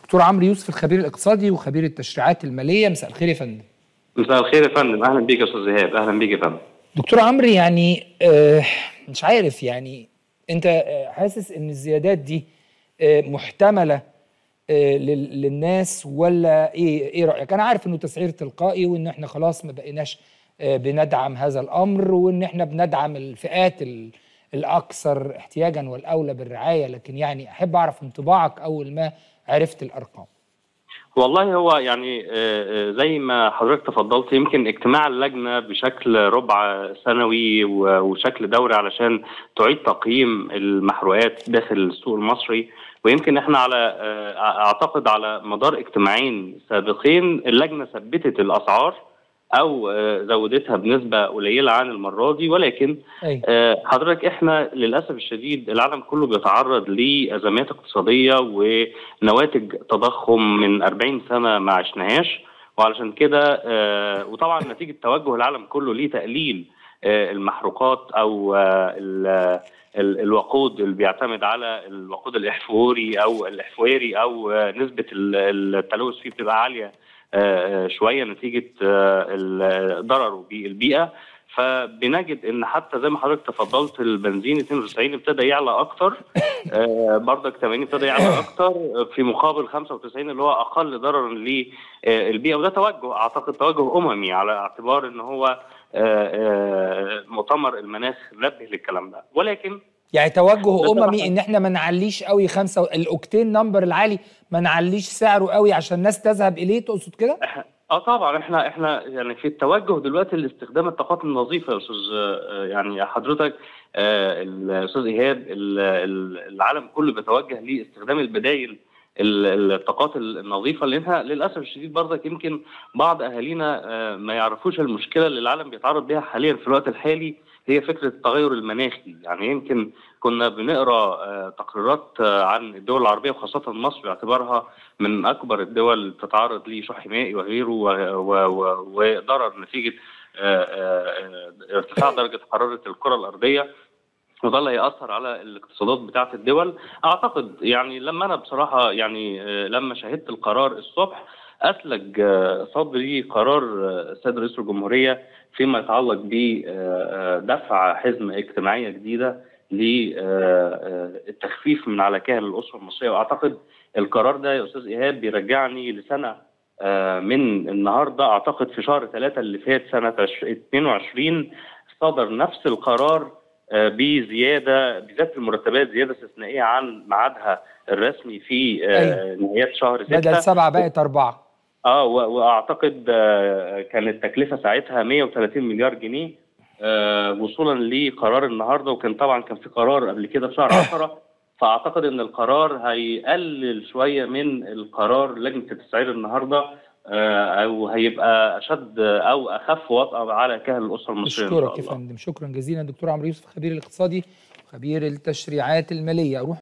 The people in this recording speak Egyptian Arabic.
دكتور عمرو يوسف الخبير الاقتصادي وخبير التشريعات الماليه مساء الخير يا فندم مساء الخير يا فندم اهلا بيك يا استاذ ايهاب اهلا بيك يا فندم دكتور عمرو يعني آه مش عارف يعني انت آه حاسس ان الزيادات دي آه محتمله آه لل- للناس ولا ايه ايه رايك انا عارف انه تسعير تلقائي وان احنا خلاص ما بقيناش آه بندعم هذا الامر وان احنا بندعم الفئات ال- الاكثر احتياجا والاولى بالرعايه لكن يعني احب اعرف انطباعك اول ما عرفت الارقام والله هو يعني آه، آه، زي ما حضرتك تفضلت يمكن اجتماع اللجنه بشكل ربع سنوي و- وشكل دوري علشان تعيد تقييم المحروقات داخل السوق المصري ويمكن احنا على آه، اعتقد على مدار اجتماعين سابقين اللجنه ثبتت الاسعار او آه، زودتها بنسبه قليله عن المره دي ولكن اي آه، حضرتك احنا للاسف الشديد العالم كله بيتعرض لازمات اقتصاديه ونواتج تضخم من 40 سنه ما عشناهاش وعلشان كده آه، وطبعا نتيجه توجه العالم كله لتقليل آه، المحروقات او آه، ال- ال- الوقود اللي بيعتمد على الوقود الاحفوري او الاحفواري او آه، نسبه ال- التلوث فيه بتبقى عاليه آه، آه، شويه نتيجه آه، ال- ضرره بالبيئه فبنجد ان حتى زي ما حضرتك تفضلت البنزين 92 ابتدى يعلى اكتر آه، برضك 80 ابتدى يعلى اكتر في مقابل 95 اللي هو اقل ضررا للبيئه وده توجه اعتقد توجه اممي على اعتبار ان هو آه، آه، مؤتمر المناخ نبه للكلام ده ولكن يعني توجه ده اممي طبعاً. ان احنا ما نعليش قوي خمسه الاوكتين نمبر العالي ما نعليش سعره قوي عشان الناس تذهب اليه تقصد كده؟ اه طبعا احنا احنا يعني في التوجه دلوقتي لاستخدام الطاقات النظيفه يا استاذ آه، يعني حضرتك آه، الاستاذ ايهاب ال- ال- العالم كله بيتوجه لاستخدام البدائل ال- الطاقات النظيفه لانها للاسف الشديد برضك يمكن بعض اهالينا آه، ما يعرفوش المشكله اللي العالم بيتعرض لها حاليا في الوقت الحالي هي فكره التغير المناخي يعني يمكن كنا بنقرا آه، تقريرات آه، عن الدول العربيه وخاصه مصر باعتبارها من اكبر الدول اللي بتتعرض لشح مائي وغيره و- و- و- وضرر نتيجه آه، آه، آه، ارتفاع درجه حراره الكره الارضيه وده اللي هيأثر على الاقتصادات بتاعة الدول أعتقد يعني لما أنا بصراحة يعني آه، لما شاهدت القرار الصبح أسلج آه، صدري قرار آه، السيد رئيس الجمهورية فيما يتعلق بدفع حزمة اجتماعية جديدة للتخفيف من على كاهل الأسرة المصرية وأعتقد القرار ده يا أستاذ إيهاب بيرجعني لسنة آه، من النهارده أعتقد في شهر ثلاثة اللي فات سنة عش- 22 صدر نفس القرار آه، بزياده بذات المرتبات زياده استثنائيه عن ميعادها الرسمي في آه، نهايات شهر بدل 6 سبعه بقت اربعه اه و- واعتقد آه، كانت التكلفه ساعتها 130 مليار جنيه آه، وصولا لقرار النهارده وكان طبعا كان في قرار قبل كده في شهر 10 فاعتقد ان القرار هيقلل شويه من القرار لجنه التسعير النهارده آه، او هيبقى اشد او اخف وطأة على كاهل الاسره المصريه إن شاء اشكرك يا الله. فندم شكرا جزيلا دكتور عمرو يوسف خبير الاقتصادي وخبير التشريعات الماليه اروح